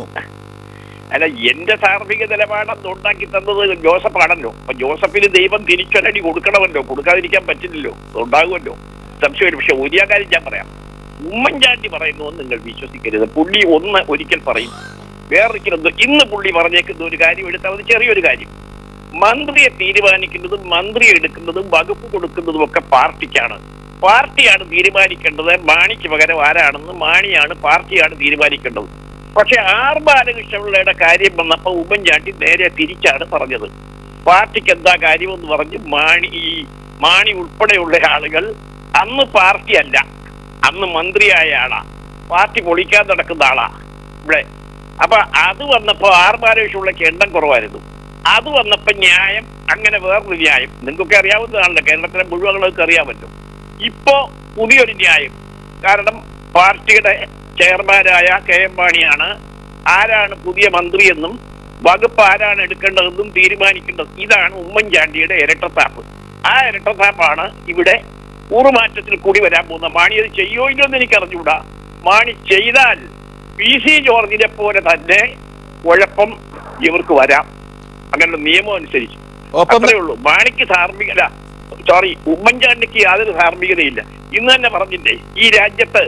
Speaker 7: അല്ല എന്റെ ധാർമ്മിക നിലപാടന്ന് ഉണ്ടാക്കി തന്നത് ജോസഫ് ആണല്ലോ അപ്പൊ ജോസഫിന് ദൈവം തിരിച്ചൊരടി കൊടുക്കണമല്ലോ കൊടുക്കാതിരിക്കാൻ പറ്റില്ലല്ലോ ഉണ്ടാകുമല്ലോ സംശയം പക്ഷെ ഒരു കാര്യം ഞാൻ പറയാം ഉമ്മൻചാണ്ടി പറയുന്നു നിങ്ങൾ വിശ്വസിക്കരുത് പുള്ളി ഒന്ന് ഒരിക്കൽ പറയും വേറൊരിക്കലൊന്ന് ഇന്ന് പുള്ളി പറഞ്ഞേക്കുന്ന ഒരു കാര്യം എടുത്താൽ അത് ചെറിയൊരു കാര്യം മന്ത്രിയെ തീരുമാനിക്കുന്നതും മന്ത്രി എടുക്കുന്നതും വകുപ്പ് കൊടുക്കുന്നതും ഒക്കെ പാർട്ടിക്കാണ് പാർട്ടിയാണ് തീരുമാനിക്കേണ്ടത് മാണിക്ക് പകരം ആരാണെന്ന് മാണിയാണ് പാർട്ടിയാണ് തീരുമാനിക്കേണ്ടത് പക്ഷെ ആർ ബാലകൃഷ്ണപിള്ളയുടെ കാര്യം വന്നപ്പോ ഉമ്മൻചാണ്ടി നേരെ തിരിച്ചാണ് പറഞ്ഞത് പാർട്ടിക്ക് എന്താ കാര്യമെന്ന് പറഞ്ഞ് മാണി ഈ മാണി ഉൾപ്പെടെയുള്ള ആളുകൾ അന്ന് പാർട്ടി അല്ല അന്ന് മന്ത്രിയായ ആളാ പാർട്ടി പൊളിക്കാൻ നടക്കുന്ന ആളാ ഇവിടെ അപ്പൊ അത് വന്നപ്പോ ആർ ബാലകൃഷ്ണപിള്ളയ്ക്ക് എണ്ണം കുറവായിരുന്നു അത് വന്നപ്പോ ന്യായം അങ്ങനെ വേറൊരു ന്യായം നിങ്ങൾക്കൊക്കെ അറിയാവുന്നതാണല്ലോ കേരളത്തിലെ മുഴുവൻ ആളുകൾക്ക് അറിയാമല്ലോ ഇപ്പോ പുതിയൊരു ന്യായം കാരണം പാർട്ടിയുടെ ചെയർമാനായ കെ എം മാണിയാണ് ആരാണ് പുതിയ മന്ത്രിയെന്നും വകുപ്പ് ആരാണ് എടുക്കേണ്ടതെന്നും തീരുമാനിക്കേണ്ടത് ഇതാണ് ഉമ്മൻചാണ്ടിയുടെ ഇരട്ടത്താപ്പ് ആ ഇരട്ടത്താപ്പാണ് ഇവിടെ കൂറുമാറ്റത്തിൽ കൂടി വരാൻ പോകുന്ന മാണി അത് ചെയ്യോ ഇല്ലോ എന്ന് എനിക്ക് അറിഞ്ഞുകൂടാ മാണി ചെയ്താൽ പി സി ജോർജിനെ പോലെ തന്നെ കുഴപ്പം ഇവർക്ക് വരാം അങ്ങനെ നിയമം അനുസരിച്ച്
Speaker 1: ഒപ്പം
Speaker 7: അത്രേ ഉള്ളൂ മാണിക്ക് ധാർമ്മികത സോറി ഉമ്മൻചാണ്ടിക്ക് യാതൊരു ധാർമ്മികതയില്ല ഇന്ന് തന്നെ പറഞ്ഞില്ലേ ഈ രാജ്യത്ത്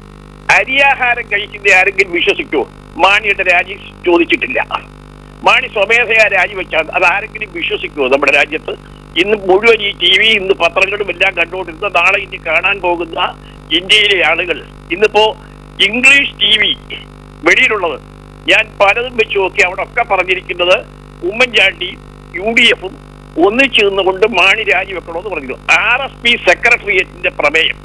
Speaker 7: അരിയാഹാരം കഴിക്കുന്ന ആരെങ്കിലും വിശ്വസിക്കുമോ മാണിയുടെ രാജി ചോദിച്ചിട്ടില്ല മാണി സ്വമേധയാ രാജിവെച്ചാൽ അത് ആരെങ്കിലും വിശ്വസിക്കുമോ നമ്മുടെ രാജ്യത്ത് ഇന്ന് മുഴുവൻ ഈ ടി വി ഇന്ന് പത്രങ്ങളും എല്ലാം കണ്ടുകൊണ്ടിരുന്ന നാളെ ഇനി കാണാൻ പോകുന്ന ഇന്ത്യയിലെ ആളുകൾ ഇന്നിപ്പോ ഇംഗ്ലീഷ് ടി വി വെളിയിലുള്ളത് ഞാൻ പലതും വെച്ച് നോക്കി അവിടെ ഒക്കെ പറഞ്ഞിരിക്കുന്നത് ഉമ്മൻചാണ്ടി യു ഡി എഫും ഒന്നിച്ചു നിന്നുകൊണ്ട് മാണി രാജിവെക്കണമെന്ന് പറഞ്ഞു ആർ എസ് പി സെക്രട്ടേറിയറ്റിന്റെ പ്രമേയം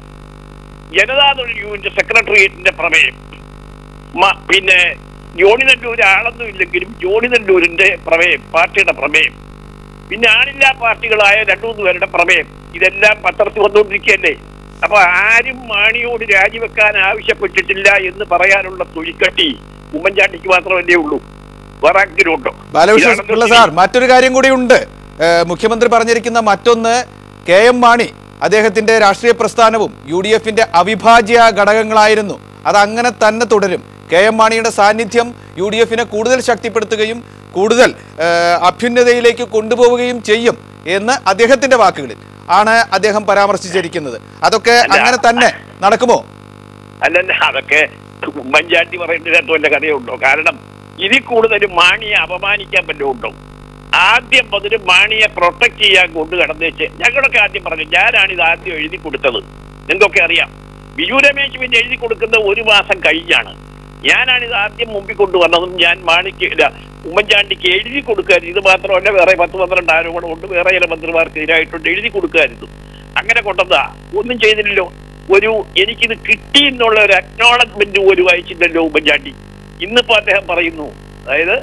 Speaker 7: ജനതാദൾ യുവിന്റെ സെക്രട്ടേറിയറ്റിന്റെ പ്രമേയം മ- പിന്നെ ജോണി നെല്ലൂർ ആളൊന്നും ഇല്ലെങ്കിലും ജോണി നെല്ലൂരിന്റെ പ്രമേയം പാർട്ടിയുടെ പ്രമേയം പിന്നെ ആളില്ലാ പാർട്ടികളായ രണ്ടു മൂന്ന് പേരുടെ പ്രമേയം ഇതെല്ലാം പത്രത്തിൽ വന്നുകൊണ്ടിരിക്കുകയല്ലേ അപ്പൊ ആരും മാണിയോട് രാജിവെക്കാൻ ആവശ്യപ്പെട്ടിട്ടില്ല എന്ന് പറയാനുള്ള തൊഴിക്കട്ടി ഉമ്മൻചാണ്ടിക്ക് മാത്രമല്ലേ ഉള്ളൂ വേറെ ആർക്കെങ്കിലും ഉണ്ടോ
Speaker 1: ബാലകൃഷ്ണ
Speaker 7: ഇതാണല്ലോ
Speaker 1: പിള്ള സാർ മറ്റൊരു കാര്യം കൂടി ഉണ്ട് ഏഹ് മുഖ്യമന്ത്രി പറഞ്ഞിരിക്കുന്ന മറ്റൊന്ന് കെ എം മാണി അദ്ദേഹത്തിന്റെ രാഷ്ട്രീയ പ്രസ്ഥാനവും യു ഡി എഫിന്റെ അവിഭാജ്യ ഘടകങ്ങളായിരുന്നു അത് അങ്ങനെ തന്നെ തുടരും കെ എം മാണിയുടെ സാന്നിധ്യം യു ഡി എഫിനെ കൂടുതൽ ശക്തിപ്പെടുത്തുകയും കൂടുതൽ ഏഹ് അഭ്യുന്നതയിലേക്ക് കൊണ്ടുപോവുകയും ചെയ്യും എന്ന് അദ്ദേഹത്തിന്റെ വാക്കുകളിൽ ആണ് അദ്ദേഹം പരാമർശിച്ചിരിക്കുന്നത് അതൊക്കെ
Speaker 7: അല്ല.
Speaker 1: അങ്ങനെ തന്നെ നടക്കുമോ
Speaker 7: അല്ലല്ല അതൊക്കെ ഉമ്മൻചാണ്ടി പറയേണ്ടതിനകത്ത് വല്ല കഥയുണ്ടോ കാരണം ഇതിൽ കൂടുതൽ മാണിയെ അപമാനിക്കാൻ വല്ലതും ഉണ്ടോ ആദ്യം മുതൽ മാണിയെ പ്രൊട്ടക്ട് ചെയ്യാൻ കൊണ്ട് കടന്നേച്ച് ഞങ്ങളൊക്കെ ആദ്യം പറഞ്ഞു ഞാനാണ് ഇത് ആദ്യം എഴുതി കൊടുത്തത് എന്തൊക്കെ അറിയാം ബിജു രമേശ് പിന്നെ എഴുതി കൊടുക്കുന്ന ഒരു മാസം കഴിഞ്ഞാണ് ഞാനാണ് ഇത് ആദ്യം മുമ്പിൽ കൊണ്ടുവന്നതും ഞാൻ മാണിക്ക് ഇല്ല ഉമ്മൻചാണ്ടിക്ക് എഴുതി കൊടുക്കായിരുന്നു ഇത് മാത്രമല്ല വേറെ പത്ത് പന്ത്രണ്ട് ആരോപണമുണ്ട് വേറെ ചില മന്ത്രിമാർക്ക് എതിരായിട്ടുണ്ട് എഴുതി കൊടുക്കായിരുന്നു അങ്ങനെ കൊണ്ടതാ ഒന്നും ചെയ്തില്ലല്ലോ ഒരു എനിക്കിത് കിട്ടി എന്നുള്ള ഒരു അക്നോളജ്മെന്റ് പോലും അയച്ചില്ലല്ലോ ഉമ്മൻചാണ്ടി ഇന്നിപ്പോ അദ്ദേഹം പറയുന്നു അതായത്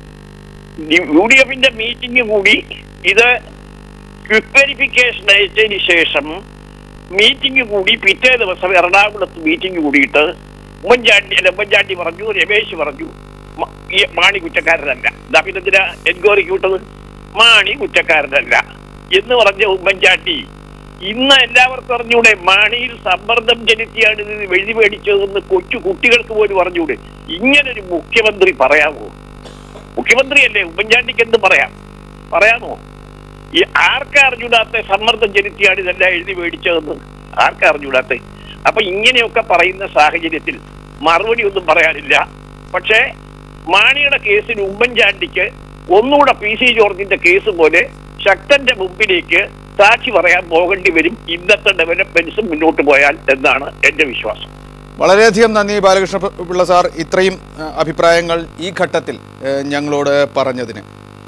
Speaker 7: യു ഡി എഫിന്റെ മീറ്റിംഗ് കൂടി ഇത് ക്വിക്ക് വെരിഫിക്കേഷൻ അയച്ചതിന് ശേഷം മീറ്റിംഗ് കൂടി പിറ്റേ ദിവസം എറണാകുളത്ത് മീറ്റിംഗ് കൂടിയിട്ട് ഉമ്മൻചാണ്ടി അല്ല ഉമ്മൻചാണ്ടി പറഞ്ഞു രമേശ് പറഞ്ഞു മ- ഈ മാണി കുറ്റക്കാരനല്ല ഇതാ പിന്നെ എന്തിനാ എൻക്വയറിക്ക് വിട്ടത് മാണി കുറ്റക്കാരനല്ല എന്ന് പറഞ്ഞ ഉമ്മൻചാണ്ടി ഇന്ന് എല്ലാവർക്കും അറിഞ്ഞൂടെ മാണിയിൽ സമ്മർദ്ദം ചെലുത്തിയാണ് ഇത് എഴുതി മേടിച്ചതെന്ന് കൊച്ചു കുട്ടികൾക്ക് പോലും അറിഞ്ഞൂടെ ഇങ്ങനൊരു മുഖ്യമന്ത്രി പറയാമോ മുഖ്യമന്ത്രിയല്ലേ ഉമ്മൻചാണ്ടിക്ക് എന്ത് പറയാം പറയാമോ ഈ ആർക്കാ അറിഞ്ഞൂടാത്ത സമ്മർദ്ദം ചെലുത്തിയാണ് ഇതെല്ലാം എഴുതി മേടിച്ചതെന്ന് ആർക്കാ അറിഞ്ഞൂടാത്ത അപ്പൊ ഇങ്ങനെയൊക്കെ പറയുന്ന സാഹചര്യത്തിൽ മറുപടി ഒന്നും പറയാനില്ല പക്ഷേ മാണിയുടെ കേസിൽ ഉമ്മൻചാണ്ടിക്ക് ഒന്നുകൂടെ പി സി ജോർജിന്റെ കേസ് പോലെ ശക്തന്റെ മുമ്പിലേക്ക് സാക്ഷി പറയാൻ പോകേണ്ടി വരും ഇന്നത്തെ ഡെവലപ്മെന്റ്സ് മുന്നോട്ട് പോയാൽ എന്നാണ് എന്റെ വിശ്വാസം
Speaker 1: വളരെയധികം നന്ദി ബാലകൃഷ്ണ പിള്ള സാർ ഇത്രയും ഏഹ്, അഭിപ്രായങ്ങൾ ഈ ഘട്ടത്തിൽ ഏഹ്, ഞങ്ങളോട് പറഞ്ഞതിന്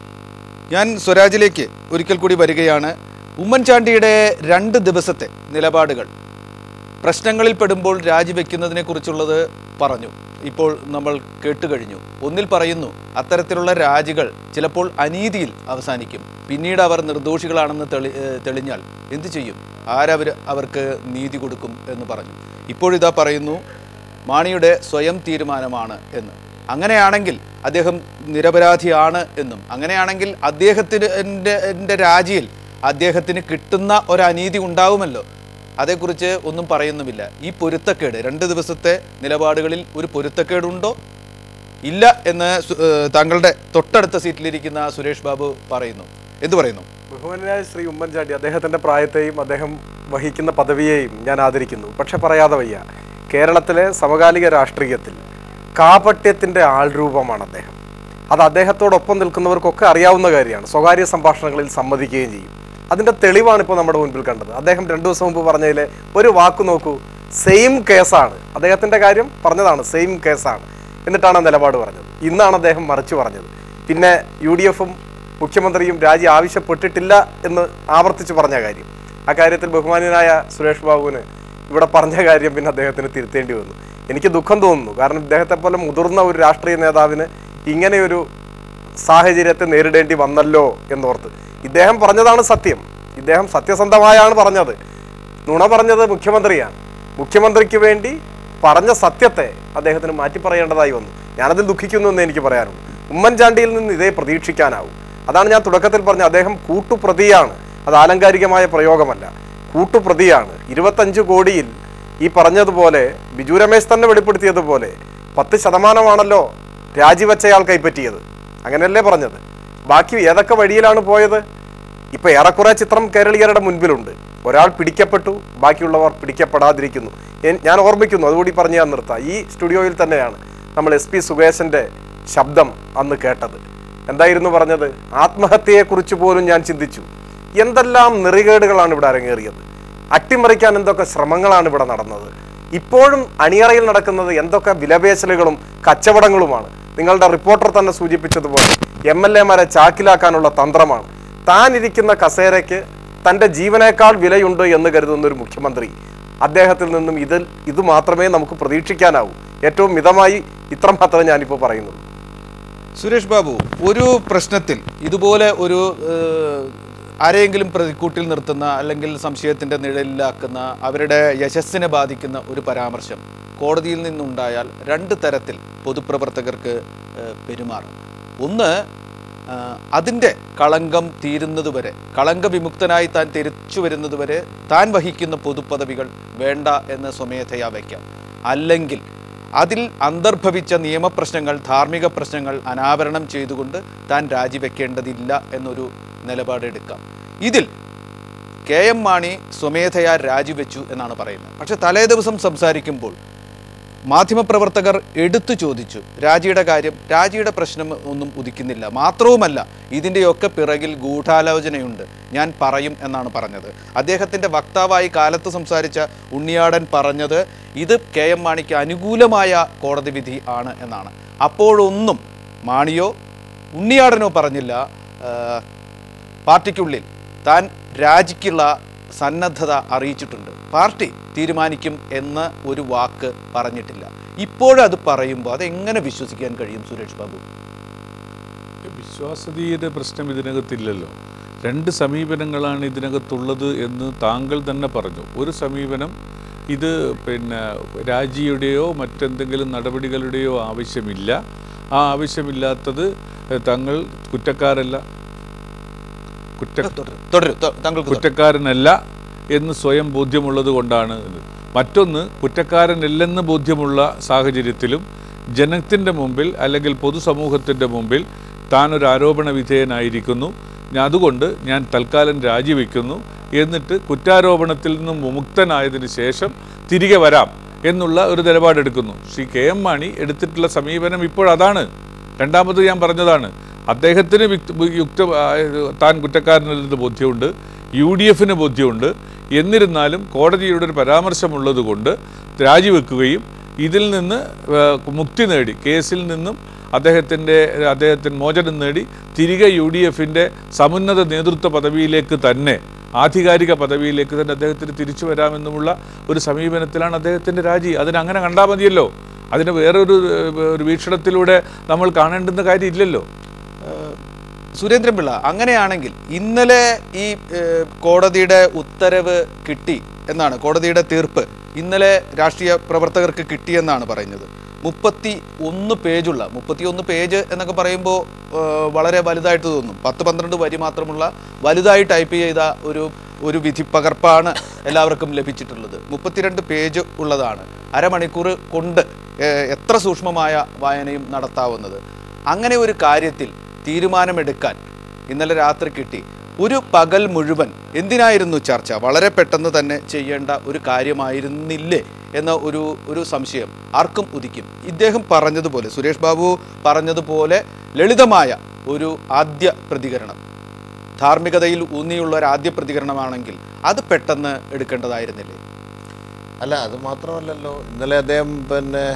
Speaker 1: ഞാൻ സ്വരാജിലേക്ക് ഒരിക്കൽ കൂടി വരികയാണ് ഉമ്മൻചാണ്ടിയുടെ രണ്ട് ദിവസത്തെ നിലപാടുകൾ പ്രശ്നങ്ങളിൽ പെടുമ്പോൾ രാജിവെക്കുന്നതിനെ കുറിച്ചുള്ളത് പറഞ്ഞു ഇപ്പോൾ നമ്മൾ കേട്ടുകഴിഞ്ഞു ഒന്നിൽ പറയുന്നു അത്തരത്തിലുള്ള രാജികൾ ചിലപ്പോൾ അനീതിയിൽ അവസാനിക്കും പിന്നീട് അവർ നിർദോഷികളാണെന്ന് തെളി ഏഹ് തെളിഞ്ഞാൽ എന്തു ചെയ്യും ആരവർ അവർക്ക് നീതി കൊടുക്കും എന്ന് പറഞ്ഞു ഇപ്പോഴിതാ പറയുന്നു മാണിയുടെ സ്വയം തീരുമാനമാണ് എന്ന് അങ്ങനെയാണെങ്കിൽ അദ്ദേഹം നിരപരാധിയാണ് എന്നും അങ്ങനെയാണെങ്കിൽ അദ്ദേഹത്തിന് എൻ്റെ എൻ്റെ രാജിയിൽ അദ്ദേഹത്തിന് കിട്ടുന്ന ഒരു അനീതി ഉണ്ടാവുമല്ലോ അതേക്കുറിച്ച് ഒന്നും പറയുന്നുമില്ല ഈ പൊരുത്തക്കേട് രണ്ട് ദിവസത്തെ നിലപാടുകളിൽ ഒരു പൊരുത്തക്കേടുണ്ടോ ഇല്ല എന്ന് സു- ഏഹ് താങ്കളുടെ തൊട്ടടുത്ത സീറ്റിലിരിക്കുന്ന സുരേഷ് ബാബു പറയുന്നു എന്തു പറയുന്നു
Speaker 2: ബഹുമാനായ ശ്രീ ഉമ്മൻചാണ്ടി അദ്ദേഹത്തിന്റെ പ്രായത്തെയും അദ്ദേഹം വഹിക്കുന്ന പദവിയെയും ഞാൻ ആദരിക്കുന്നു പക്ഷെ പറയാതെ വയ്യ കേരളത്തിലെ സമകാലിക രാഷ്ട്രീയത്തിൽ കാപട്യത്തിന്റെ ആൾരൂപമാണ് അദ്ദേഹം അത് അദ്ദേഹത്തോടൊപ്പം നിൽക്കുന്നവർക്കൊക്കെ അറിയാവുന്ന കാര്യമാണ് സ്വകാര്യ സംഭാഷണങ്ങളിൽ സമ്മതിക്കുകയും ചെയ്യും അതിന്റെ തെളിവാണ് ഇപ്പോൾ നമ്മുടെ മുൻപിൽ കണ്ടത് അദ്ദേഹം രണ്ടു ദിവസം മുമ്പ് പറഞ്ഞതിലെ ഒരു വാക്ക് നോക്കൂ സെയിം കേസാണ് അദ്ദേഹത്തിന്റെ കാര്യം പറഞ്ഞതാണ് സെയിം കേസാണ് എന്നിട്ടാണ് ആ നിലപാട് പറഞ്ഞത് ഇന്നാണ് അദ്ദേഹം മറിച്ചു പറഞ്ഞത് പിന്നെ യു ഡി എഫും മുഖ്യമന്ത്രിയും രാജി ആവശ്യപ്പെട്ടിട്ടില്ല എന്ന് ആവർത്തിച്ച് പറഞ്ഞ കാര്യം ആ കാര്യത്തിൽ ബഹുമാന്യനായ സുരേഷ് ബാബുവിന് ഇവിടെ പറഞ്ഞ കാര്യം പിന്നെ അദ്ദേഹത്തിന് തിരുത്തേണ്ടി വന്നു എനിക്ക് ദുഃഖം തോന്നുന്നു കാരണം ഇദ്ദേഹത്തെ പോലെ മുതിർന്ന ഒരു രാഷ്ട്രീയ നേതാവിന് ഇങ്ങനെയൊരു സാഹചര്യത്തെ നേരിടേണ്ടി വന്നല്ലോ എന്നോർത്ത് ഇദ്ദേഹം പറഞ്ഞതാണ് സത്യം ഇദ്ദേഹം സത്യസന്ധമായാണ് പറഞ്ഞത് നുണ പറഞ്ഞത് മുഖ്യമന്ത്രിയാണ് മുഖ്യമന്ത്രിക്ക് വേണ്ടി പറഞ്ഞ സത്യത്തെ അദ്ദേഹത്തിന് മാറ്റി പറയേണ്ടതായി വന്നു ഞാനതിൽ ദുഃഖിക്കുന്നു എന്ന് എനിക്ക് പറയാനുള്ളൂ ഉമ്മൻചാണ്ടിയിൽ നിന്ന് ഇതേ പ്രതീക്ഷിക്കാനാവും അതാണ് ഞാൻ തുടക്കത്തിൽ പറഞ്ഞ അദ്ദേഹം കൂട്ടുപ്രതിയാണ് അത് ആലങ്കാരികമായ പ്രയോഗമല്ല കൂട്ടുപ്രതിയാണ് ഇരുപത്തഞ്ച് കോടിയിൽ ഈ പറഞ്ഞതുപോലെ ബിജു രമേശ് തന്നെ വെളിപ്പെടുത്തിയതുപോലെ പത്ത് ശതമാനമാണല്ലോ രാജിവെച്ചയാൾ കൈപ്പറ്റിയത് അങ്ങനെയല്ലേ പറഞ്ഞത് ബാക്കി ഏതൊക്കെ വഴിയിലാണ് പോയത് ഇപ്പൊ ഏറെക്കുറെ ചിത്രം കേരളീയരുടെ മുൻപിലുണ്ട് ഒരാൾ പിടിക്കപ്പെട്ടു ബാക്കിയുള്ളവർ പിടിക്കപ്പെടാതിരിക്കുന്നു എൻ- ഞാൻ ഓർമ്മിക്കുന്നു അതുകൂടി പറഞ്ഞ് ഞാൻ നിർത്താം ഈ സ്റ്റുഡിയോയിൽ തന്നെയാണ് നമ്മൾ എസ് പി സുകേശന്റെ ശബ്ദം അന്ന് കേട്ടത് എന്തായിരുന്നു പറഞ്ഞത് ആത്മഹത്യയെക്കുറിച്ച് പോലും ഞാൻ ചിന്തിച്ചു എന്തെല്ലാം നെറികേടുകളാണ് ഇവിടെ അരങ്ങേറിയത് അട്ടിമറിക്കാൻ എന്തൊക്കെ ശ്രമങ്ങളാണ് ഇവിടെ നടന്നത് ഇപ്പോഴും അണിയറയിൽ നടക്കുന്നത് എന്തൊക്കെ വിലപേശലുകളും കച്ചവടങ്ങളുമാണ് നിങ്ങളുടെ റിപ്പോർട്ടർ തന്നെ സൂചിപ്പിച്ചതുപോലെ എം എൽ എമാരെ ചാക്കിലാക്കാനുള്ള തന്ത്രമാണ് താൻ ഇരിക്കുന്ന കസേരയ്ക്ക് തൻ്റെ ജീവനേക്കാൾ വിലയുണ്ട് എന്ന് കരുതുന്ന ഒരു മുഖ്യമന്ത്രി അദ്ദേഹത്തിൽ നിന്നും ഇതിൽ ഇത് മാത്രമേ നമുക്ക് പ്രതീക്ഷിക്കാനാവൂ ഏറ്റവും മിതമായി ഇത്ര മാത്രമേ ഞാനിപ്പോൾ പറയുന്നുള്ളൂ
Speaker 1: സുരേഷ് ബാബു ഒരു പ്രശ്നത്തിൽ ഇതുപോലെ ഒരു ഏഹ്, ആരെയെങ്കിലും പ്രതിക്കൂട്ടിൽ നിർത്തുന്ന അല്ലെങ്കിൽ സംശയത്തിൻ്റെ നിഴലിലാക്കുന്ന അവരുടെ യശസ്സിനെ ബാധിക്കുന്ന ഒരു പരാമർശം കോടതിയിൽ നിന്നുണ്ടായാൽ രണ്ട് തരത്തിൽ പൊതുപ്രവർത്തകർക്ക് ഏഹ്, പെരുമാറും ഒന്ന് ആഹ്, അതിൻ്റെ കളങ്കം തീരുന്നതുവരെ കളങ്കവിമുക്തനായി താൻ തിരിച്ചു വരുന്നതുവരെ താൻ വഹിക്കുന്ന പൊതുപദവികൾ വേണ്ട എന്ന് സ്വമേധയാ വയ്ക്കാം അല്ലെങ്കിൽ അതിൽ അന്തർഭവിച്ച നിയമപ്രശ്നങ്ങൾ ധാർമ്മിക പ്രശ്നങ്ങൾ അനാവരണം ചെയ്തുകൊണ്ട് താൻ രാജിവെക്കേണ്ടതില്ല എന്നൊരു നിലപാടെടുക്കാം ഇതിൽ കെ എം മാണി സ്വമേധയാ രാജിവെച്ചു എന്നാണ് പറയുന്നത് പക്ഷെ തലേ ദിവസം സംസാരിക്കുമ്പോൾ മാധ്യമപ്രവർത്തകർ എടുത്തു ചോദിച്ചു രാജിയുടെ കാര്യം രാജിയുടെ പ്രശ്നം ഒന്നും ഉദിക്കുന്നില്ല മാത്രവുമല്ല ഇതിൻ്റെയൊക്കെ പിറകിൽ ഗൂഢാലോചനയുണ്ട് ഞാൻ പറയും എന്നാണ് പറഞ്ഞത് അദ്ദേഹത്തിൻ്റെ വക്താവായി കാലത്ത് സംസാരിച്ച ഉണ്ണിയാടൻ പറഞ്ഞത് ഇത് കെ എം മാണിക്ക് അനുകൂലമായ കോടതി വിധി ആണ് എന്നാണ് അപ്പോഴൊന്നും മാണിയോ ഉണ്ണിയാടനോ പറഞ്ഞില്ല ആ, പാർട്ടിക്കുള്ളിൽ താൻ രാജിക്കുള്ള സന്നദ്ധത അറിയിച്ചിട്ടുണ്ട് പാർട്ടി തീരുമാനിക്കും എന്ന ഒരു വാക്ക് പറഞ്ഞിട്ടില്ല ഇപ്പോഴത് പറയുമ്പോൾ അതെങ്ങനെ വിശ്വസിക്കാൻ കഴിയും സുരേഷ് ബാബു
Speaker 4: വിശ്വാസതയുടെ പ്രശ്നം ഇതിനകത്തില്ലല്ലോ രണ്ട് സമീപനങ്ങളാണ് ഇതിനകത്തുള്ളത് എന്ന് താങ്കൾ തന്നെ പറഞ്ഞു ഒരു സമീപനം ഇത് പിന്നെ രാജിയുടെയോ മറ്റെന്തെങ്കിലും നടപടികളുടെയോ ആവശ്യമില്ല ആ ആവശ്യമില്ലാത്തത് തങ്ങൾ കുറ്റക്കാരല്ല കുറ്റ
Speaker 1: തുടരും തുടരും ത- താങ്കൾക്ക് തുടരാം.
Speaker 4: കുറ്റക്കാരനല്ല എന്ന് സ്വയം ബോധ്യമുള്ളത് കൊണ്ടാണ് ഇത് മറ്റൊന്ന് കുറ്റക്കാരനല്ലെന്ന് ബോധ്യമുള്ള സാഹചര്യത്തിലും ജനത്തിൻ്റെ മുമ്പിൽ അല്ലെങ്കിൽ പൊതുസമൂഹത്തിൻ്റെ മുമ്പിൽ താൻ ഒരു ആരോപണ വിധേയനായിരിക്കുന്നു ഞാൻ അതുകൊണ്ട് ഞാൻ തൽക്കാലം രാജിവെക്കുന്നു എന്നിട്ട് കുറ്റാരോപണത്തിൽ നിന്നും വിമുക്തനായതിനു ശേഷം തിരികെ വരാം എന്നുള്ള ഒരു നിലപാടെടുക്കുന്നു ശ്രീ കെ എം മാണി എടുത്തിട്ടുള്ള സമീപനം ഇപ്പോൾ അതാണ് രണ്ടാമത് ഞാൻ പറഞ്ഞതാണ് അദ്ദേഹത്തിന് വിക്ത- യുക്ത ആ, താൻ കുറ്റക്കാരനല്ലെന്ന് ബോധ്യമുണ്ട് യു ഡി എഫിന് ബോധ്യമുണ്ട് എന്നിരുന്നാലും കോടതിയുടെ ഒരു പരാമർശമുള്ളത് കൊണ്ട് രാജിവെക്കുകയും ഇതിൽ നിന്ന് ആ, മുക്തി നേടി കേസിൽ നിന്നും അദ്ദേഹത്തിൻ്റെ അദ്ദേഹത്തിന് മോചനം നേടി തിരികെ യു ഡി എഫിൻ്റെ സമുന്നത നേതൃത്വ പദവിയിലേക്ക് തന്നെ ആധികാരിക പദവിയിലേക്ക് തന്നെ അദ്ദേഹത്തിന് തിരിച്ചു വരാമെന്നുമുള്ള ഒരു സമീപനത്തിലാണ് അദ്ദേഹത്തിൻ്റെ രാജി അതിന് അങ്ങനെ കണ്ടാൽ മതിയല്ലോ അതിന് വേറൊരു ഏഹ്, ഒരു വീക്ഷണത്തിലൂടെ നമ്മൾ കാണേണ്ടുന്ന കാര്യമില്ലല്ലോ
Speaker 1: സുരേന്ദ്രൻപിള്ള അങ്ങനെയാണെങ്കിൽ ഇന്നലെ ഈ ഏഹ്, കോടതിയുടെ ഉത്തരവ് കിട്ടി എന്നാണ് കോടതിയുടെ തീർപ്പ് ഇന്നലെ രാഷ്ട്രീയ പ്രവർത്തകർക്ക് കിട്ടിയെന്നാണ് പറയുന്നത് മുപ്പത്തി ഒന്ന് പേജുള്ള മുപ്പത്തി ഒന്ന് പേജ് എന്നൊക്കെ പറയുമ്പോൾ ഏഹ്, വളരെ വലുതായിട്ട് തോന്നും പത്ത് പന്ത്രണ്ട് വരി മാത്രമുള്ള വലുതായി ടൈപ്പ് ചെയ്ത ഒരു ഒരു വിധി പകർപ്പാണ് എല്ലാവർക്കും ലഭിച്ചിട്ടുള്ളത് മുപ്പത്തിരണ്ട് പേജ് ഉള്ളതാണ് അരമണിക്കൂർ കൊണ്ട് ഏഹ്, എത്ര സൂക്ഷ്മമായ വായനയും നടത്താവുന്നത് അങ്ങനെ ഒരു കാര്യത്തിൽ തീരുമാനമെടുക്കാൻ ഇന്നലെ രാത്രി കിട്ടി ഒരു പകൽ മുഴുവൻ എന്തിനായിരുന്നു ചർച്ച വളരെ പെട്ടെന്ന് തന്നെ ചെയ്യേണ്ട ഒരു കാര്യമായിരുന്നില്ലേ എന്ന ഒരു ഒരു സംശയം ആർക്കും ഉദിക്കും ഇദ്ദേഹം പറഞ്ഞതുപോലെ സുരേഷ് ബാബു പറഞ്ഞതുപോലെ ലളിതമായ ഒരു ആദ്യ പ്രതികരണം ധാർമ്മികതയിൽ ഊന്നിയുള്ള ഒരു ആദ്യ പ്രതികരണമാണെങ്കിൽ അത് പെട്ടെന്ന് എടുക്കേണ്ടതായിരുന്നില്ലേ
Speaker 5: അല്ല അത് മാത്രമല്ലല്ലോ ഇന്നലെ അദ്ദേഹം പിന്നെ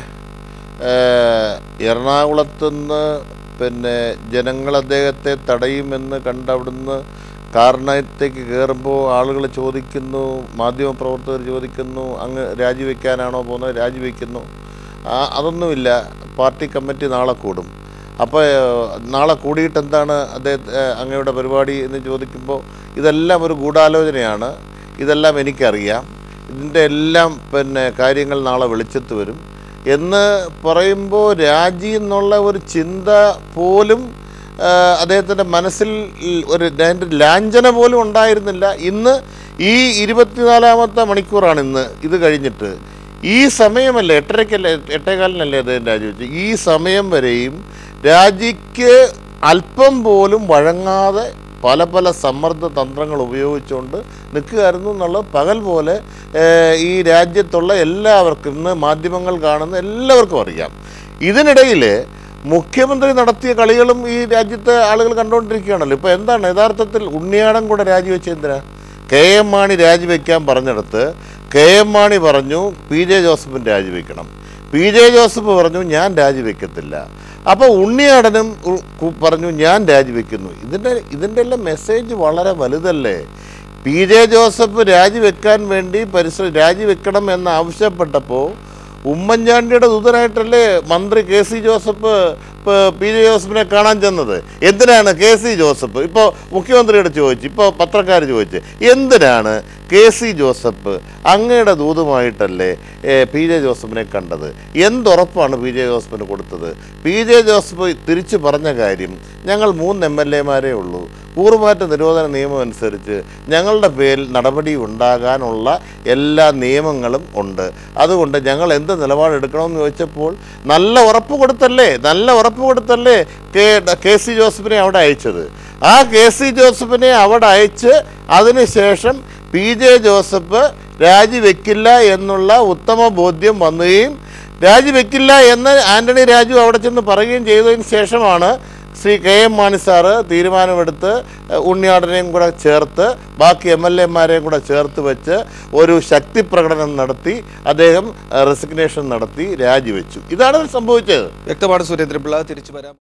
Speaker 5: ഏഹ്, എറണാകുളത്തുനിന്ന് പിന്നെ ജനങ്ങൾ അദ്ദേഹത്തെ തടയുമെന്ന് കണ്ടവിടുന്ന് കാരണത്തേക്ക് കയറുമ്പോൾ ആളുകൾ ചോദിക്കുന്നു മാധ്യമപ്രവർത്തകർ ചോദിക്കുന്നു അങ്ങ് രാജിവെക്കാനാണോ പോകുന്നത് രാജിവെക്കുന്നു ആ അതൊന്നുമില്ല പാർട്ടി കമ്മിറ്റി നാളെ കൂടും അപ്പോൾ നാളെ കൂടിയിട്ട് എന്താണ് അദ്ദേഹത്തെ ഏഹ്, അങ്ങയുടെ പരിപാടി എന്ന് ചോദിക്കുമ്പോൾ ഇതെല്ലാം ഒരു ഗൂഢാലോചനയാണ് ഇതെല്ലാം എനിക്കറിയാം ഇതിൻ്റെ എല്ലാം പിന്നെ കാര്യങ്ങൾ നാളെ വെളിച്ചത്ത് വരും എന്ന് പറയുമ്പോൾ രാജി എന്നുള്ള ഒരു ചിന്ത പോലും ആ, അദ്ദേഹത്തിൻ്റെ മനസ്സിൽ ഒരു അതിൻ്റെ ലാഞ്ചന പോലും ഉണ്ടായിരുന്നില്ല ഇന്ന് ഈ ഇരുപത്തിനാലാമത്തെ മണിക്കൂറാണ് ഇന്ന് ഇത് കഴിഞ്ഞിട്ട് ഈ സമയമല്ലേ എട്ടരയ്ക്കല്ലേ എട്ടേകാലിനല്ലേ അദ്ദേഹം രാജിവെച്ചത് ഈ സമയം വരെയും രാജിക്ക് അല്പം പോലും വഴങ്ങാതെ പല പല സമ്മർദ്ദ തന്ത്രങ്ങൾ ഉപയോഗിച്ചുകൊണ്ട് നിൽക്കുകയായിരുന്നു എന്നുള്ളത് പകൽ പോലെ ഏഹ്, ഈ രാജ്യത്തുള്ള എല്ലാവർക്കും ഇന്ന് മാധ്യമങ്ങൾ കാണുന്ന എല്ലാവർക്കും അറിയാം ഇതിനിടയിൽ മുഖ്യമന്ത്രി നടത്തിയ കളികളും ഈ രാജ്യത്തെ ആളുകൾ കണ്ടുകൊണ്ടിരിക്കുകയാണല്ലോ ഇപ്പോൾ എന്താണ് യഥാർത്ഥത്തിൽ ഉണ്ണിയാടൻ കൂടെ രാജിവെച്ച എന്തിനാ കെ എം മാണി രാജിവെക്കാൻ പറഞ്ഞിടത്ത് കെ എം മാണി പറഞ്ഞു പി ജെ ജോസഫിന് രാജിവെക്കണം പി ജെ ജോസഫ് പറഞ്ഞു ഞാൻ രാജിവെക്കത്തില്ല അപ്പോൾ ഉണ്ണിയാടനും ഉ- കു- പറഞ്ഞു ഞാൻ രാജിവെക്കുന്നു ഇതിൻ്റെ ഇതിൻ്റെ എല്ലാം മെസ്സേജ് വളരെ വലുതല്ലേ പി ജെ ജോസഫ് രാജിവെക്കാൻ വേണ്ടി പരിശ്ര രാജിവെക്കണം എന്ന് ആവശ്യപ്പെട്ടപ്പോൾ ഉമ്മൻചാണ്ടിയുടെ ദൂതനായിട്ടല്ലേ മന്ത്രി കെ സി ജോസഫ് പ- പി ജെ ജോസഫിനെ കാണാൻ ചെന്നത് എന്തിനാണ് കെ സി ജോസഫ് ഇപ്പോൾ മുഖ്യമന്ത്രിയോട് ചോദിച്ചു ഇപ്പോൾ പത്രക്കാർ ചോദിച്ചു എന്തിനാണ് കെ സി ജോസഫ് അങ്ങയുടെ ദൂതുമായിട്ടല്ലേ ഏ, പി ജെ ജോസഫിനെ കണ്ടത് എന്തുറപ്പാണ് പി ജെ ജോസഫിന് കൊടുത്തത് പി ജെ ജോസഫ് തിരിച്ചു പറഞ്ഞ കാര്യം ഞങ്ങൾ മൂന്ന് എം എൽ എമാരേ ഉള്ളൂ കൂറുമാറ്റ നിരോധന നിയമം അനുസരിച്ച് ഞങ്ങളുടെ പേരിൽ നടപടി ഉണ്ടാകാനുള്ള എല്ലാ നിയമങ്ങളും ഉണ്ട് അതുകൊണ്ട് ഞങ്ങൾ എന്ത് നിലപാടെടുക്കണമെന്ന് ചോദിച്ചപ്പോൾ നല്ല ഉറപ്പ് കൊടുത്തല്ലേ നല്ല ഉറപ്പ് കൊടുത്തല്ലേ കെ കെ സി ജോസഫിനെ അവിടെ അയച്ചത് ആ കെ സി ജോസഫിനെ അവിടെ അയച്ച് അതിനുശേഷം പി ജെ ജോസഫ് രാജിവെക്കില്ല എന്നുള്ള ഉത്തമ ബോധ്യം വന്നുകയും രാജിവെക്കില്ല എന്ന് ആന്റണി രാജു അവിടെ ചെന്ന് പറയുകയും ചെയ്തതിന് ശേഷമാണ് Shri K M Mani sir തീരുമാനമെടുത്ത് ഏഹ്, ഉണ്ണിയാടനെയും കൂടെ ചേർത്ത് ബാക്കി എം എൽ എമാരെയും കൂടെ ചേർത്ത് വെച്ച് ഒരു ശക്തി പ്രകടനം നടത്തി അദ്ദേഹം റെസിഗ്നേഷൻ നടത്തി രാജിവെച്ചു ഇതാണ് സംഭവിച്ചത്
Speaker 1: വ്യക്തമാണ് സുരേന്ദ്രപിള്ള തിരിച്ചു വരാം